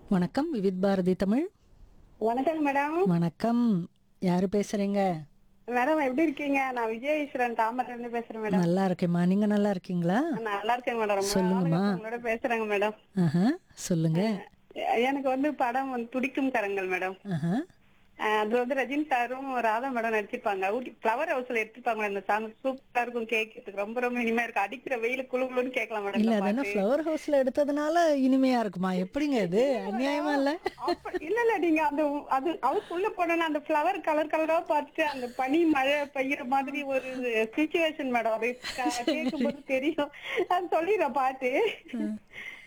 வணக்கம் விவித் பாரதி தமிழ் வணக்கம் மேடம் வணக்கம் யாரு பேசுறீங்க மேடம் எப்படி இருக்கீங்க நான் விஜய் ஈஸ்வரன் தாமரைல இருந்து பேசுறேன் மேடம் நல்லா இருக்கேம்மா நீங்க நல்லா இருக்கீங்களா நான் நல்லா இருக்கேன் மேடம் ரொம்ப சொல்லுங்கம்மா. நாளைக்கு உங்களோட பேசுறேங்க மேடம் ஆஹா சொல்லுங்க எனக்கு வந்து படம் வந்து துடிக்கும் கரங்கள் மேடம் ஆஹா அஹ் அது வந்து ரஜினி சாரும் ராதா மேடம் நடிச்சிருப்பாங்க ஊட்டி ஃப்ளவர் ஹவுஸ்ல எடுத்துப்பாங்க அந்த சாங் சூப்பரா இருக்கும் கேட்கறதுக்கு ரொம்ப ரொம்ப இனிமையா இருக்கும் அடிக்கிற வெயில குழு குழுன்னு கேட்கலாம் மேடம் இல்ல இந்த அது என்ன பாட்டு. ஃப்ளவர் ஹவுஸ்ல எடுத்ததுனால இனிமையா இருக்குமா எப்படிங்க இது அநியாயமா இல்ல அப்ப- இல்ல இல்ல நீங்க அந்த அது அதுக்குள்ள போனா அந்த ஃப்ளவர் கலர் கலரா பார்த்துட்டு அந்த பனி மழை பெய்யற மாதிரி ஒரு சுச்சுவேஷன் மேடம் அது கேட்கும் போது தெரியும் அது சொல்லிடுறேன் பாட்டு